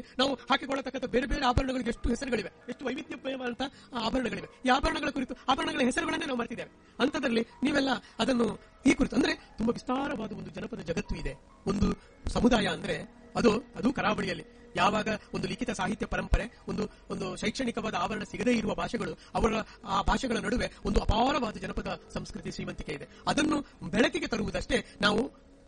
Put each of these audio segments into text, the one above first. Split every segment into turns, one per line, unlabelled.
ನಾವು ಹಾಕಿಕೊಳ್ಳತಕ್ಕಂಥ ಬೇರೆ ಬೇರೆ ಆಭರಣಗಳಿಗೆ ಎಷ್ಟು ಹೆಸರುಗಳಿವೆ ಎಷ್ಟು ವೈವಿಧ್ಯಮಯವಾದಂತಹ ಆಭರಣಗಳಿವೆ ಈ ಆಭರಣಗಳ ಕುರಿತು ಆಭರಣಗಳ ಹೆಸರುಗಳನ್ನೇ ನಾವು ಮರ್ತಿದ್ದೇವೆ ಅಂತದ್ರಲ್ಲಿ ನೀವೆಲ್ಲ ಅದನ್ನು ಈ ಕುರಿತು ಅಂದ್ರೆ ತುಂಬಾ ವಿಸ್ತಾರವಾದ ಒಂದು ಜನಪದ ಜಗತ್ತು ಇದೆ ಒಂದು ಸಮುದಾಯ ಅಂದ್ರೆ ಅದು ಅದು ಕರಾವಳಿಯಲ್ಲಿ ಯಾವಾಗ ಒಂದು ಲಿಖಿತ ಸಾಹಿತ್ಯ ಪರಂಪರೆ ಒಂದು ಒಂದು ಶೈಕ್ಷಣಿಕವಾದ ಆವರಣ ಸಿಗದೇ ಇರುವ ಭಾಷೆಗಳು ಅವರ ಆ ಭಾಷೆಗಳ ನಡುವೆ ಒಂದು ಅಪಾರವಾದ ಜನಪದ ಸಂಸ್ಕೃತಿ ಶ್ರೀಮಂತಿಕೆ ಇದೆ ಅದನ್ನು ಬೆಳಕಿಗೆ ತರುವುದಷ್ಟೇ ನಾವು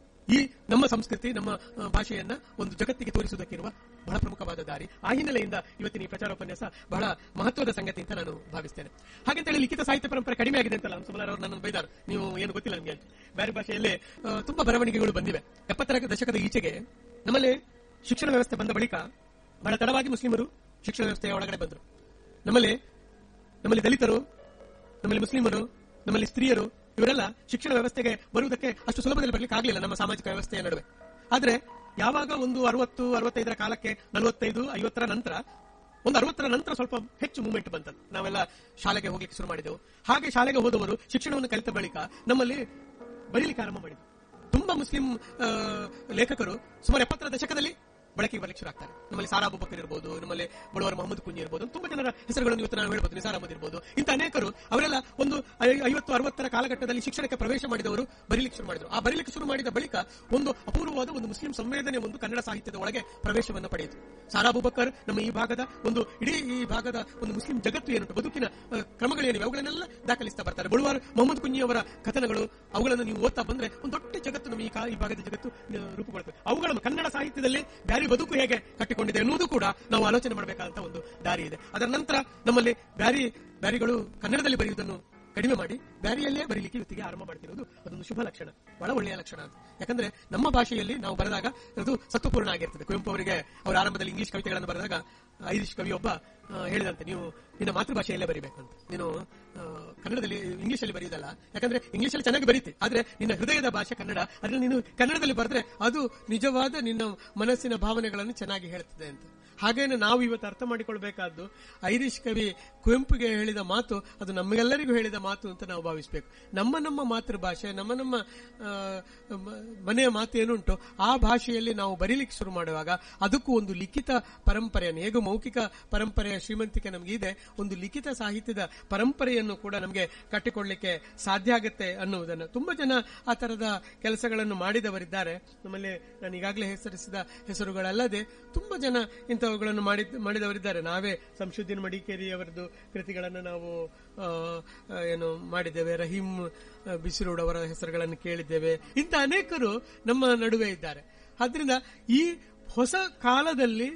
ಈ ನಮ್ಮ ಸಂಸ್ಕೃತಿ ನಮ್ಮ ಆ, ಭಾಷೆಯನ್ನ ಒಂದು ಜಗತ್ತಿಗೆ ತೋರಿಸುವುದಕ್ಕಿರುವ ಬಹಳ ಪ್ರಮುಖವಾದ ದಾರಿ ಆ ಹಿನ್ನೆಲೆಯಿಂದ ಇವತ್ತಿನ ಈ ಪ್ರಚಾರ ಉಪನ್ಯಾಸ ಬಹಳ ಮಹತ್ವದ ಸಂಗತಿ ಅಂತ ನಾನು ಭಾವಿಸ್ತೇನೆ ಹಾಗಂತೇಳಿ ಲಿಖಿತ ಸಾಹಿತ್ಯ ಪರಂಪರೆ ಕಡಿಮೆ ಆಗಿದೆ ಅಂತಲ್ಲ ಸುಮಲಾರ್ ಅವರು ನನ್ನನ್ನು ಬೈದಾರು ನೀವು ಏನು ಗೊತ್ತಿಲ್ಲ ನನಗೆ ಅಂತ. ಬೇರೆ ಭಾಷೆಯಲ್ಲಿ ಆ, ತುಂಬಾ ಬರವಣಿಗೆಗಳು ಬಂದಿವೆ ಎಪ್ಪತ್ತರ ದಶಕದ ಈಚೆಗೆ ನಮ್ಮಲ್ಲಿ ಶಿಕ್ಷಣ ವ್ಯವಸ್ಥೆ ಬಂದ ಬಳಿಕ ಬಹಳ ತಡವಾಗಿ ಮುಸ್ಲಿಮರು ಶಿಕ್ಷಣ ವ್ಯವಸ್ಥೆಯ ಒಳಗಡೆ ಬಂದರು ನಮ್ಮಲ್ಲಿ ನಮ್ಮಲ್ಲಿ ದಲಿತರು ನಮ್ಮಲ್ಲಿ ಮುಸ್ಲಿಮರು ನಮ್ಮಲ್ಲಿ ಸ್ತ್ರೀಯರು ಇವರೆಲ್ಲ ಶಿಕ್ಷಣ ವ್ಯವಸ್ಥೆಗೆ ಬರುವುದಕ್ಕೆ ಅಷ್ಟು ಸುಲಭದಲ್ಲಿ ಬರ್ಲಿಕ್ಕೆ ಆಗಲಿಲ್ಲ ನಮ್ಮ ಸಾಮಾಜಿಕ ವ್ಯವಸ್ಥೆಯ ನಡುವೆ ಆದ್ರೆ ಯಾವಾಗ ಒಂದು ಅರವತ್ತು ಅರವತ್ತೈದರ ಕಾಲಕ್ಕೆ ನಲವತ್ತೈದು ಐವತ್ತರ ನಂತರ ಒಂದು ಅರವತ್ತರ ನಂತರ ಸ್ವಲ್ಪ ಹೆಚ್ಚು ಮೂವ್ಮೆಂಟ್ ಬಂತದ್ದು ನಾವೆಲ್ಲ ಶಾಲೆಗೆ ಹೋಗ್ಲಿಕ್ಕೆ ಶುರು ಮಾಡಿದೆವು ಹಾಗೆ ಶಾಲೆಗೆ ಹೋದವರು ಶಿಕ್ಷಣವನ್ನು ಕಲಿತ ಬಳಿಕ ನಮ್ಮಲ್ಲಿ ಬರೀಲಿಕ್ಕೆ ಆರಂಭ ಮಾಡಿದ್ರು ತುಂಬಾ ಮುಸ್ಲಿಂ ಆ, ಲೇಖಕರು ಸುಮಾರು ಎಪ್ಪತ್ತರ ದಶಕದಲ್ಲಿ ಬಳಕೆಗೆ ಬರ್ಲಿಕ್ಕೆ ಶುರು ಆಗ್ತಾರೆ ನಮ್ಮಲ್ಲಿ ಸಾರಾ ಅಬುಬಕರ್ ಇರ್ಬೋದು ನಮ್ಮಲ್ಲಿ ಬಡವರ ಮೊಹಮ್ಮದ್ ಕುಂಜಿ ಇರ್ಬೋದು ತುಂಬಾ ಜನರ ಹೆಸರುಗಳನ್ನು ಇವತ್ತು ನಾವು ಹೇಳ್ಬೋದು ನಿಸಾರ್ ಅಹಮದ್ ಇರ್ಬೋದು ಇಂಥ ಅನೇಕರು ಅವರೆಲ್ಲ ಒಂದು ಐ- ಐವತ್ತು ಅರವತ್ತರ ಕಾಲಘಟ್ಟದಲ್ಲಿ ಶಿಕ್ಷಣಕ್ಕೆ ಪ್ರವೇಶ ಮಾಡಿದವರು ಬರೀಲಿಕ್ಕೆ ಶುರು ಮಾಡಿದರು ಆ ಬರೀಲಿಕ್ಕೆ ಶುರು ಮಾಡಿದ ಬಳಿಕ ಒಂದು ಅಪೂರ್ವವಾದ ಒಂದು ಮುಸ್ಲಿಂ ಸಂವೇದನೆ ಒಂದು ಕನ್ನಡ ಸಾಹಿತ್ಯದ ಒಳಗೆ ಪ್ರವೇಶವನ್ನು ಪಡೆಯಿತು ಸಾರಾ ಅಬುಬಕರ್ ನಮ್ಮ ಈ ಭಾಗದ ಒಂದು ಇಡೀ ಈ ಭಾಗದ ಒಂದು ಮುಸ್ಲಿಂ ಜಗತ್ತು ಏನುಂಟು ಬದುಕಿನ ಆ, ಕ್ರಮಗಳೇನಿವೆ ಅವುಗಳನ್ನೆಲ್ಲ ದಾಖಲಿಸ್ತಾ ಬರ್ತಾರೆ ಬಳುವಾರ್ ಮೊಹಮ್ಮದ್ ಕುಂಜಿ ಅವರ ಕಥನಗಳು ಅವುಗಳನ್ನು ನೀವು ಓದ್ತಾ ಬಂದ್ರೆ ಒಂದು ದೊಡ್ಡ ಜಗತ್ತು ನಮ್ಮ ಈ ಕಾ- ಈ ಭಾಗದ ಜಗತ್ತು ಆ, ರೂಪುಗೊಳ್ಳುತ್ತದೆ ಅವುಗಳನ್ನು ಕನ್ನಡ ಸಾಹಿತ್ಯದಲ್ಲಿ ಬ್ಯಾರಿ ಬದುಕು ಹೇಗೆ ಕಟ್ಟಿಕೊಂಡಿದೆ ಎನ್ನುವುದು ಕೂಡ ನಾವು ಆಲೋಚನೆ ಮಾಡಬೇಕಾದಂತ ಒಂದು ದಾರಿ ಇದೆ ಅದರ ನಂತರ ನಮ್ಮಲ್ಲಿ ಬ್ಯಾರಿ ಬ್ಯಾರಿಗಳು ಕನ್ನಡದಲ್ಲಿ ಬರೆಯುವುದನ್ನು ಕಡಿಮೆ ಮಾಡಿ ಬ್ಯಾರಿಯಲ್ಲೇ ಬರೀಲಿಕ್ಕೆ ಇವತ್ತಿಗೆ ಆರಂಭ ಮಾಡ್ತಿರೋದು ಅದೊಂದು ಶುಭ ಲಕ್ಷಣ ಬಹಳ ಒಳ್ಳೆಯ ಲಕ್ಷಣ ಅಂತ ಯಾಕಂದ್ರೆ ನಮ್ಮ ಭಾಷೆಯಲ್ಲಿ ನಾವು ಬರೆದಾಗ ಅದು ಸತ್ವಪೂರ್ಣ ಆಗಿರ್ತದೆ ಕುವೆಂಪು ಅವರಿಗೆ ಅವರ ಆರಂಭದಲ್ಲಿ ಇಂಗ್ಲಿಷ್ ಕವಿತೆಗಳನ್ನು ಬರೆದಾಗ ಐರಿಷ್ ಕವಿ ಒಬ್ಬ ಆ, ಹೇಳಿದಂತೆ ನೀವು ನಿನ್ನ ಮಾತೃಭಾಷೆಯಲ್ಲೇ ಬರೀಬೇಕಂತ ನೀನು ಆ, ಕನ್ನಡದಲ್ಲಿ ಇಂಗ್ಲಿಷ್ ಅಲ್ಲಿ ಬರೆಯುವುದಲ್ಲ ಯಾಕಂದ್ರೆ ಇಂಗ್ಲಿಷ್ ಅಲ್ಲಿ ಚೆನ್ನಾಗಿ ಬರೀತಿ ಆದ್ರೆ ನಿನ್ನ ಹೃದಯದ ಭಾಷೆ ಕನ್ನಡ ಅದ್ರಲ್ಲಿ ನೀನು ಕನ್ನಡದಲ್ಲಿ ಬರೆದ್ರೆ ಅದು ನಿಜವಾದ ನಿನ್ನ ಮನಸ್ಸಿನ ಭಾವನೆಗಳನ್ನು ಚೆನ್ನಾಗಿ ಹೇಳ್ತದೆ ಅಂತ ಹಾಗೇನೆ ನಾವು ಇವತ್ತು ಅರ್ಥ ಮಾಡಿಕೊಳ್ಬೇಕಾದ್ದು ಐರಿಷ್ ಕವಿ ಕುವೆಂಪುಗೆ ಹೇಳಿದ ಮಾತು ಅದು ನಮಗೆಲ್ಲರಿಗೂ ಹೇಳಿದ ಮಾತು ಅಂತ ನಾವು ಭಾವಿಸಬೇಕು ನಮ್ಮ ನಮ್ಮ ಮಾತೃಭಾಷೆ ನಮ್ಮ ನಮ್ಮ ಆ, ಮ- ಮನೆಯ ಮಾತು ಏನುಂಟು ಆ ಭಾಷೆಯಲ್ಲಿ ನಾವು ಬರೀಲಿಕ್ಕೆ ಶುರು ಮಾಡುವಾಗ ಅದಕ್ಕೂ ಒಂದು ಲಿಖಿತ ಪರಂಪರೆಯನ್ನು ಹೇಗೂ ಮೌಖಿಕ ಪರಂಪರೆಯ ಶ್ರೀಮಂತಿಕೆ ನಮಗೆ ಇದೆ ಒಂದು ಲಿಖಿತ ಸಾಹಿತ್ಯದ ಪರಂಪರೆಯನ್ನು ಕೂಡ ನಮಗೆ ಕಟ್ಟಿಕೊಳ್ಳಿಕ್ಕೆ ಸಾಧ್ಯ ಆಗುತ್ತೆ ಅನ್ನುವುದನ್ನು ತುಂಬಾ ಜನ ಆ ತರದ ಕೆಲಸಗಳನ್ನು ಮಾಡಿದವರಿದ್ದಾರೆ ನಮ್ಮಲ್ಲಿ ನಾನು ಈಗಾಗಲೇ ಹೆಸರಿಸಿದ ಹೆಸರುಗಳಲ್ಲದೆ ತುಂಬಾ ಜನ ಇಂಥವುಗಳನ್ನು ಮಾಡಿದ್ ಮಾಡಿದವರಿದ್ದಾರೆ ನಾವೇ ಸಂಶುದ್ದೀನ್ ಮಡಿಕೇರಿ ಅವರದ್ದು ಕೃತಿಗಳನ್ನು ನಾವು ಆ, ಆ, ಏನು ಮಾಡಿದ್ದೇವೆ ರಹೀಂ ಆ, ಬಿಸಿರೋಡ್ ಅವರ ಹೆಸರುಗಳನ್ನು ಕೇಳಿದ್ದೇವೆ ಇಂಥ ಅನೇಕರು ನಮ್ಮ ನಡುವೆ ಇದ್ದಾರೆ ಆದ್ರಿಂದ ಈ ಹೊಸ ಕಾಲದಲ್ಲಿ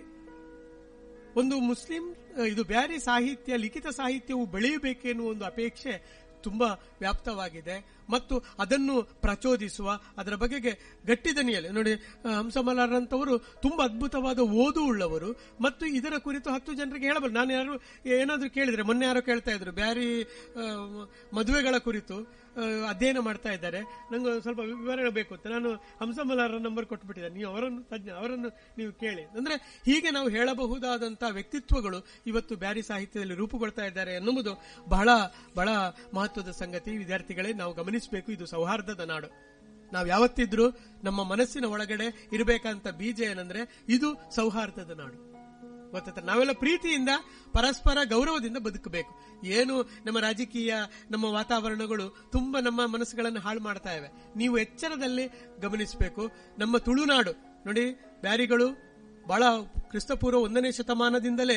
ಒಂದು ಮುಸ್ಲಿಂ ಅಹ್, ಇದು ಬ್ಯಾರಿ ಸಾಹಿತ್ಯ ಲಿಖಿತ ಸಾಹಿತ್ಯವು ಬೆಳೆಯಬೇಕೆನ್ನುವ ಒಂದು ಅಪೇಕ್ಷೆ ತುಂಬಾ ವ್ಯಾಪ್ತವಾಗಿದೆ ಮತ್ತು ಅದನ್ನು ಪ್ರಚೋದಿಸುವ ಅದರ ಬಗೆಗೆ ಗಟ್ಟಿದನಿಯಲ್ಲಿ ನೋಡಿ ಅಹ್, ಹಂಸಮಲಾರಂತವರು ತುಂಬಾ ಅದ್ಭುತವಾದ ಓದು ಉಳ್ಳವರು ಮತ್ತು ಇದರ ಕುರಿತು ಹತ್ತು ಜನರಿಗೆ ಹೇಳಬಲ್ಲ ನಾನು ಯಾರು ಏನಾದ್ರೂ ಕೇಳಿದ್ರೆ ಮೊನ್ನೆ ಯಾರೋ ಕೇಳ್ತಾ ಇದ್ರು ಬ್ಯಾರಿ ಅಹ್, ಮದುವೆಗಳ ಕುರಿತು ಅಹ್, ಅಧ್ಯಯನ ಮಾಡ್ತಾ ಇದ್ದಾರೆ ನಂಗೆ ಒಂದು ಸ್ವಲ್ಪ ವಿವರಣೆ ಬೇಕು ಅಂತ ನಾನು ಹಂಸಮಲಾರ ನಂಬರ್ ಕೊಟ್ಬಿಟ್ಟಿದ್ದೇನೆ ನೀವು ಅವರನ್ನು ತಜ್ಞ ಅವರನ್ನು ನೀವು ಕೇಳಿ ಅಂದ್ರೆ ಹೀಗೆ ನಾವು ಹೇಳಬಹುದಾದಂತಹ ವ್ಯಕ್ತಿತ್ವಗಳು ಇವತ್ತು ಬ್ಯಾರಿ ಸಾಹಿತ್ಯದಲ್ಲಿ ರೂಪುಗೊಳ್ತಾ ಇದ್ದಾರೆ ಎನ್ನುವುದು ಬಹಳ ಬಹಳ ಮಹತ್ವದ ಸಂಗತಿ ವಿದ್ಯಾರ್ಥಿಗಳೇ ನಾವು ಗಮನಿಸಬೇಕು ಇದು ಸೌಹಾರ್ದದ ನಾಡು ನಾವು ಯಾವತ್ತಿದ್ರೂ ನಮ್ಮ ಮನಸ್ಸಿನ ಒಳಗಡೆ ಇರಬೇಕಂತ ಬೀಜ ಏನಂದ್ರೆ ಇದು ಸೌಹಾರ್ದದ ನಾಡು ಗೊತ್ತಾಯ್ತಾ ನಾವೆಲ್ಲ ಪ್ರೀತಿಯಿಂದ ಪರಸ್ಪರ ಗೌರವದಿಂದ ಬದುಕಬೇಕು ಏನು ನಮ್ಮ ರಾಜಕೀಯ ನಮ್ಮ ವಾತಾವರಣಗಳು ತುಂಬಾ ನಮ್ಮ ಮನಸ್ಸುಗಳನ್ನು ಹಾಳು ಮಾಡ್ತಾ ಇವೆ ನೀವು ಎಚ್ಚರದಲ್ಲಿ ಗಮನಿಸಬೇಕು ನಮ್ಮ ತುಳುನಾಡು ನೋಡಿ ಬ್ಯಾರಿಗಳು ಬಹಳ ಕ್ರಿಸ್ತಪೂರ್ವ ಒಂದನೇ ಶತಮಾನದಿಂದಲೇ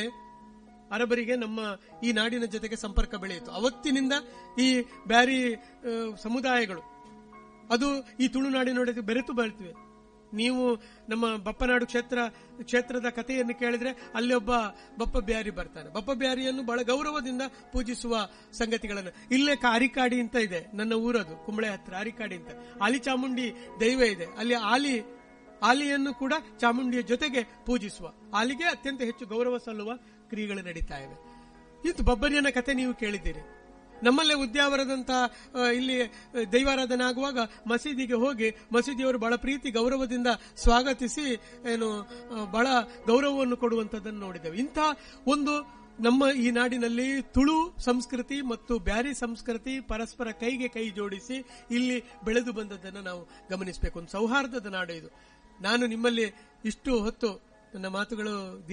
ಅರಬರಿಗೆ ನಮ್ಮ ಈ ನಾಡಿನ ಜೊತೆಗೆ ಸಂಪರ್ಕ ಬೆಳೆಯಿತು ಅವತ್ತಿನಿಂದ ಈ ಬ್ಯಾರಿ ಆ, ಸಮುದಾಯಗಳು ಅದು ಈ ತುಳುನಾಡಿನೊಳಗೆ ಬೆರೆತು ಬರ್ತಿವೆ ನೀವು ನಮ್ಮ ಬಪ್ಪನಾಡು ಕ್ಷೇತ್ರ ಕ್ಷೇತ್ರದ ಕಥೆಯನ್ನು ಕೇಳಿದ್ರೆ ಅಲ್ಲಿ ಒಬ್ಬ ಬಪ್ಪ ಬ್ಯಾರಿ ಬರ್ತಾನೆ ಬಪ್ಪ ಬ್ಯಾರಿಯನ್ನು ಬಹಳ ಗೌರವದಿಂದ ಪೂಜಿಸುವ ಸಂಗತಿಗಳನ್ನು ಇಲ್ಲೇ ಕ- ಅರಿಕಾಡಿ ಅಂತ ಇದೆ ನನ್ನ ಊರದು ಕುಂಬಳೆ ಹತ್ರ ಅರಿಕಾಡಿ ಅಂತ ಆಲಿ ಚಾಮುಂಡಿ ದೈವ ಇದೆ ಅಲ್ಲಿ ಆಲಿ ಆಲಿಯನ್ನು ಕೂಡ ಚಾಮುಂಡಿಯ ಜೊತೆಗೆ ಪೂಜಿಸುವ ಆಲಿಗೆ ಅತ್ಯಂತ ಹೆಚ್ಚು ಗೌರವ ಸಲ್ಲುವ ಕ್ರಿಯೆಗಳು ನಡೀತಾ ಇವೆ ಇದು ಬಬ್ಬರಿಯನ ಕಥೆ ನೀವು ಕೇಳಿದ್ದೀರಿ ನಮ್ಮಲ್ಲೇ ಉದ್ಯಾವರದಂತ ಆ, ಇಲ್ಲಿ ಆ, ದೈವಾರಾಧನೆ ಆಗುವಾಗ ಮಸೀದಿಗೆ ಹೋಗಿ ಮಸೀದಿಯವರು ಬಹಳ ಪ್ರೀತಿ ಗೌರವದಿಂದ ಸ್ವಾಗತಿಸಿ ಏನು ಆ, ಬಹಳ ಗೌರವವನ್ನು ಕೊಡುವಂತದ್ದನ್ನು ನೋಡಿದ್ದೇವೆ ಇಂಥ ಒಂದು ನಮ್ಮ ಈ ನಾಡಿನಲ್ಲಿ ತುಳು ಸಂಸ್ಕೃತಿ ಮತ್ತು ಬ್ಯಾರಿ ಸಂಸ್ಕೃತಿ ಪರಸ್ಪರ ಕೈಗೆ ಕೈ ಜೋಡಿಸಿ ಇಲ್ಲಿ ಬೆಳೆದು ಬಂದದ್ದನ್ನು ನಾವು ಗಮನಿಸಬೇಕು ಒಂದು ಸೌಹಾರ್ದದ ನಾಡು ಇದು ನಾನು ನಿಮ್ಮಲ್ಲಿ ಇಷ್ಟು ಹೊತ್ತು ನನ್ನ ಮಾತುಗಳು